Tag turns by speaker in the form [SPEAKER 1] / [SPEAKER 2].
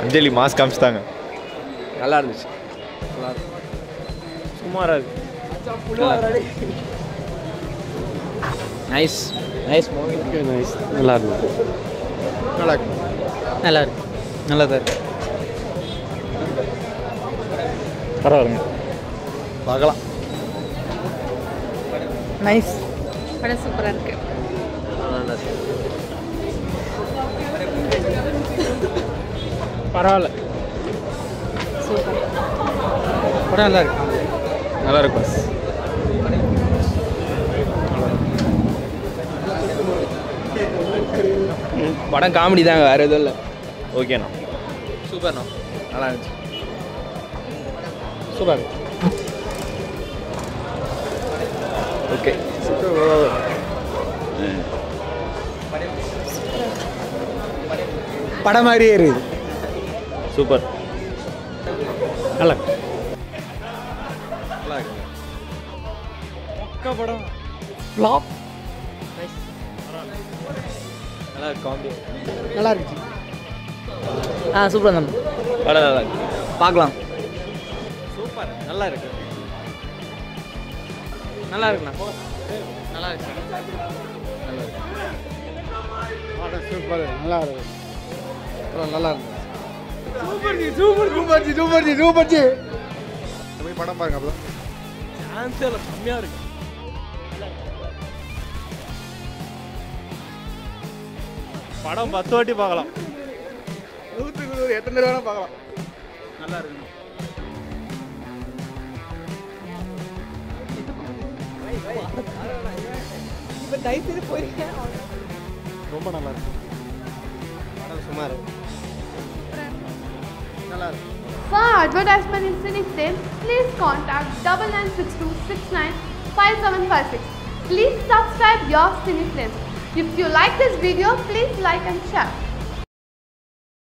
[SPEAKER 1] அஞ்சலி mass காமிச்சிட்டாங்க
[SPEAKER 2] நல்லா இருந்துச்சு
[SPEAKER 1] சுமாராக இருக்கு
[SPEAKER 2] நைஸ் நைஸ் மூவி
[SPEAKER 3] நைஸ் நல்லா இருந்தது
[SPEAKER 1] நல்லா இருக்கு
[SPEAKER 2] நல்லா இருக்கு நல்லா தான் இருக்கு
[SPEAKER 1] பரவாயில்லைங்க பார்க்கலாம்
[SPEAKER 2] நைஸ்
[SPEAKER 4] படம் சூப்பராக இருக்கு
[SPEAKER 2] பரவாயில்ல
[SPEAKER 4] சூப்பர்
[SPEAKER 2] படம் நல்லா இருக்கு
[SPEAKER 1] நல்லா இருக்கும்
[SPEAKER 2] படம் காமெடி தாங்க வேறு எதுவும் இல்லை
[SPEAKER 1] ஓகேண்ணா
[SPEAKER 2] சூப்பர்ண்ணா நல்லா இருந்துச்சு சூப்பர்
[SPEAKER 1] ஓகே
[SPEAKER 2] படம் மாதிரியே இருக்குது
[SPEAKER 1] சூப்பர்
[SPEAKER 2] நல்லா
[SPEAKER 1] நல்லா இருக்கு
[SPEAKER 2] படம் ஃப்ளாப்
[SPEAKER 1] நல்லா இருக்கு காமெடி
[SPEAKER 2] நல்லா இருந்துச்சு ஆ சூப்பர் தான்
[SPEAKER 1] படம் நல்லா இருக்கு
[SPEAKER 2] பார்க்கலாம்
[SPEAKER 1] சூப்பர் நல்லா இருக்கு
[SPEAKER 2] நல்லா இருக்குண்ணா நல்லா இருக்கு
[SPEAKER 3] சூப்பர் நல்லா இருக்கு நல்லா இருந்தது
[SPEAKER 2] super super ji super ji super ji
[SPEAKER 3] போய் படம் பாருங்க அப்போ
[SPEAKER 2] சான்ஸே இல்லை கம்மியாக இருக்கு
[SPEAKER 1] படம் பத்து வாட்டி பார்க்கலாம்
[SPEAKER 2] நூற்றுக்கு நூறு எத்தனை தடவை வேணால் பார்க்கலாம் நல்லா இருக்கு
[SPEAKER 3] ரொம்ப நல்லா இருக்கு
[SPEAKER 2] படம் சுமார் நல்லா இருக்கு
[SPEAKER 5] For advertisement in Cinefilm, please contact double nine six two six nine five seven five six. Please subscribe your Cinefilm. If you like this video, please like and share.